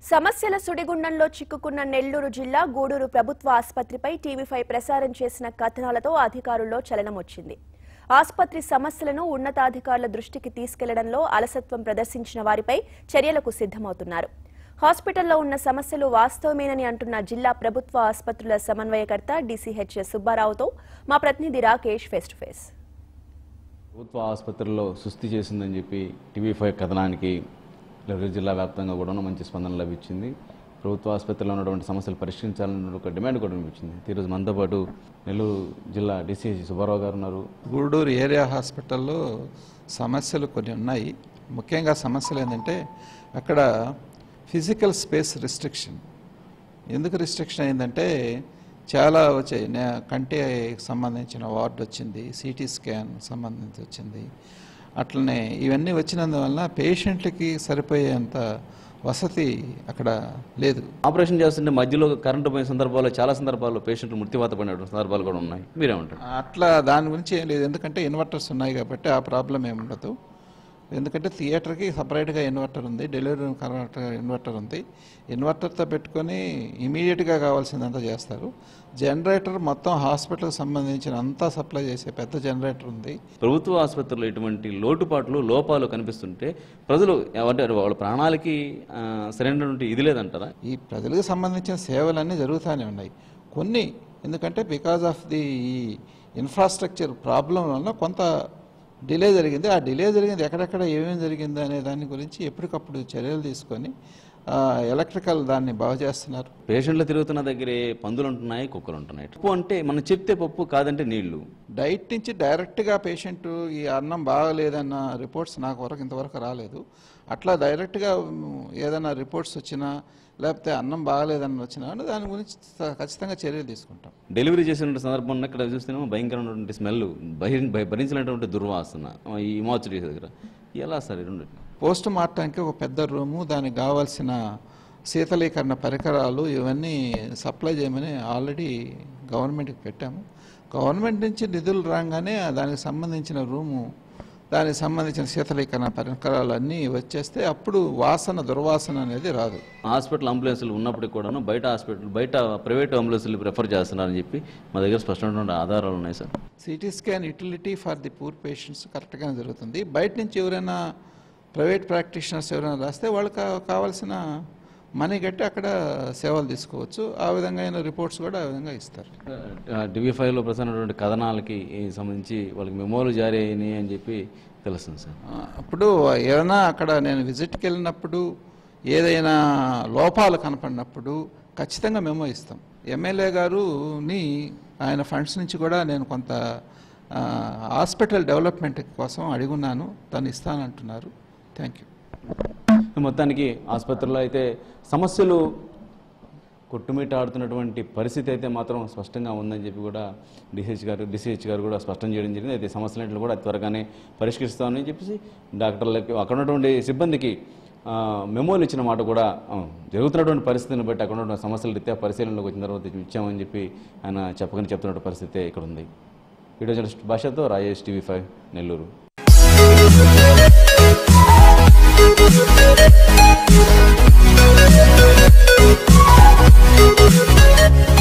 సమస్యల సుడిగుండంలో చిక్కుకున్న నెల్లూరు జిల్లా గూడూరు ప్రభుత్వ ఆసుపత్రిపై టీవీపై ప్రసారం చేసిన కథనాలతో అధికారుల్లో చలనం వచ్చింది ఆసుపత్రి సమస్యలను ఉన్నతాధికారుల దృష్టికి తీసుకెళ్లడంలో అలసత్వం ప్రదర్శించిన వారిపై చర్యలకు సిద్దమవుతున్నారు హాస్పిటల్లో ఉన్న సమస్యలు వాస్తవమేనని అంటున్న జిల్లా ప్రభుత్వ ఆసుపత్రుల సమన్వయకర్త డీసీహెచ్ సుబ్బారావుతో మా ప్రతినిధి రాకేష్ ఫేస్ టు ఫేస్ ప్రభుత్వ ఆసుపత్రుల్లో సుస్థి చేసిందని చెప్పి టీవీ ఫైవ్ కథనానికి నెల్లూరు జిల్లా వ్యాప్తంగా కూడా మంచి స్పందన లభించింది ప్రభుత్వ ఆసుపత్రిలో ఉన్నటువంటి సమస్యలు పరిష్కరించాలన్న ఒక డిమాండ్ కూడా వినిపించింది ఈరోజు మనతో పాటు నెల్లూరు జిల్లా డీసీహెచ్ సుబ్బారావు గారు ఉన్నారు గూడూరు ఏరియా హాస్పిటల్లో సమస్యలు కొన్ని ఉన్నాయి ముఖ్యంగా సమస్యలు ఏంటంటే అక్కడ ఫిజికల్ స్పేస్ రిస్ట్రిక్షన్ ఎందుకు రిస్ట్రిక్షన్ అయిందంటే చాలా వచ్చాయి నే- కంటికి సంబంధించిన వార్డు వచ్చింది సిటీ స్కాన్ సంబంధించి వచ్చింది అట్లనే ఇవన్నీ వచ్చినందువలన పేషెంట్లకి సరిపోయేంత వసతి అక్కడ లేదు ఆపరేషన్ చేస్తుంటే మధ్యలో కరెంటు పోయిన సందర్భాల్లో చాలా సందర్భాల్లో పేషెంట్లు మృత్యువాత పడినటువంటి సందర్భాలు కూడా ఉన్నాయి మీరేమంటారు అట్లా దాని గురించి ఏం లేదు ఎందుకంటే ఇన్వర్టర్స్ ఉన్నాయి కాబట్టి ఆ ప్రాబ్లం ఏమి ఉండదు ఎందుకంటే థియేటర్కి సపరేట్గా ఇన్వర్టర్ ఉంది డెలివరీ రూమ్ కన్వర్టర్ ఇన్వర్టర్ ఉంది ఇన్వర్టర్తో పెట్టుకొని ఇమీడియట్గా కావాల్సిందంతా చేస్తారు జనరేటర్ మొత్తం హాస్పిటల్కి సంబంధించిన అంతా సప్లై చేసే పెద్ద జనరేటర్ ఉంది ప్రభుత్వ ఆసుపత్రుల్లో ఇటువంటి లోటుపాట్లు లోపాలు కనిపిస్తుంటే ప్రజలు అంటే వాళ్ళ ప్రాణాలకి ఆ, సరైనటువంటి ఇది లేదంటారా ఈ ప్రజలకు సంబంధించిన సేవలన్నీ జరుగుతూనే ఉన్నాయి కొన్ని ఎందుకంటే because of the infrastructure problem వల్ల కొంత డిలే జరిగింది ఆ డిలే జరిగింది ఎక్కడెక్కడ ఏమేమి జరిగింది అనే దాని గురించి ఎప్పటికప్పుడు చర్యలు తీసుకొని ఎలక్ట్రికల్ దాన్ని బాగు చేస్తున్నారు పేషెంట్లు తిరుగుతున్న దగ్గరే పందులు ఉంటున్నాయి కుక్కలు ఉంటున్నాయి పప్పు అంటే మనం చెప్తే పప్పు కాదంటే నీళ్లు డైట్ నుంచి డైరెక్ట్గా పేషెంట్ ఈ అన్నం బాగలేదన్న రిపోర్ట్స్ నాకు వరకు ఇంతవరకు రాలేదు అట్లా డైరెక్ట్గా మ్, ఏదైనా రిపోర్ట్స్ వచ్చినా లేకపోతే అన్నం బాగలేదని వచ్చినా దాని గురించి త- ఖచ్చితంగా చర్యలు తీసుకుంటాం డెలివరీ చేసిన సందర్భంలో ఇక్కడ చూస్తేనేమో భయంకరమైనటువంటి స్మెల్ భరించినటువంటి దుర్వాసన ఈ మార్చురీ దగ్గర ఎలా సార్ ఈ రెండు పోస్ట్ మార్టానికి ఒక పెద్ద రూము దానికి కావాల్సిన శీతలీకరణ పరికరాలు ఇవన్నీ సప్లై చేయమని ఆల్రెడీ గవర్నమెంట్కి పెట్టాము గవర్నమెంట్ నుంచి నిధులు రాగానే దానికి సంబంధించిన రూము దానికి సంబంధించిన శీతలీకరణ పరికరాలు అన్నీ వచ్చేస్తే అప్పుడు వాసన దుర్వాసన అనేది రాదు హాస్పిటల్ అంబులెన్సులు ఉన్నప్పటికీ కూడాను బయట హాస్పిటల్ బయట ప్రైవేట్ అంబులెన్సులు ప్రిఫర్ చేస్తున్నారని చెప్పి మా దగ్గర స్పష్టమైనటువంటి ఆధారాలు ఉన్నాయి sir CT scan utility for the poor patients కరెక్ట్గానే జరుగుతుంది బయట నుంచి ఎవరైనా ప్రైవేట్ ప్రాక్టీషనర్స్ ఎవరైనా రాస్తే వాళ్ళకి కా- కావాల్సిన మనీ కట్టి అక్కడ సేవలు తీసుకోవచ్చు ఆ విధంగా అయిన రిపోర్ట్స్ కూడా ఆ విధంగా ఇస్తారు టీవీ ఫైవ్లో ప్రసారమైనటువంటి కథనాలకి ఈ సంబంధించి వాళ్ళకి మెమోలు జారీ అయినాయి అని చెప్పి తెలుస్తుంది సార్ ఆ, అప్పుడు ఏదైనా అక్కడ నేను విజిట్కి వెళ్ళినప్పుడు ఏదైనా లోపాలు కనపడినప్పుడు ఖచ్చితంగా మెమో ఇస్తాం ఎమ్మెల్యే గారుని ఆయన ఫండ్స్ నుంచి కూడా నేను కొంత ఆ, హాస్పిటల్ డెవలప్మెంట్ కోసం అడుగున్నాను తను ఇస్తానంటున్నారు థ్యాంక్ యూ మొత్తానికి ఆసుపత్రిలో అయితే సమస్యలు కొట్టుమిట్టాడుతున్నటువంటి పరిస్థితి అయితే మాత్రం స్పష్టంగా ఉందని చెప్పి కూడా డిహెచ్ గారు డిసిహెచ్ గారు కూడా స్పష్టం చేయడం జరిగింది అయితే సమస్యలన్నింటిని కూడా అతి త్వరగానే పరిష్కరిస్తామని చెప్పేసి డాక్టర్లకి అక్కడ ఉన్నటువంటి సిబ్బందికి ఆ, మెమోలు ఇచ్చిన మాట కూడా ఆ, జరుగుతున్నటువంటి పరిస్థితిని బట్టి అక్కడ ఉన్నటువంటి సమస్యల రీత్యా పరిశీలనలోకి వచ్చిన తర్వాత ఇచ్చామని చెప్పి ఆయన చెప్పకని చెప్తున్న పరిస్థితి ఇక్కడ ఉంది వీడియో జర్నలిస్ట్ భాషతో Rajesh TV five Nellore Thank you.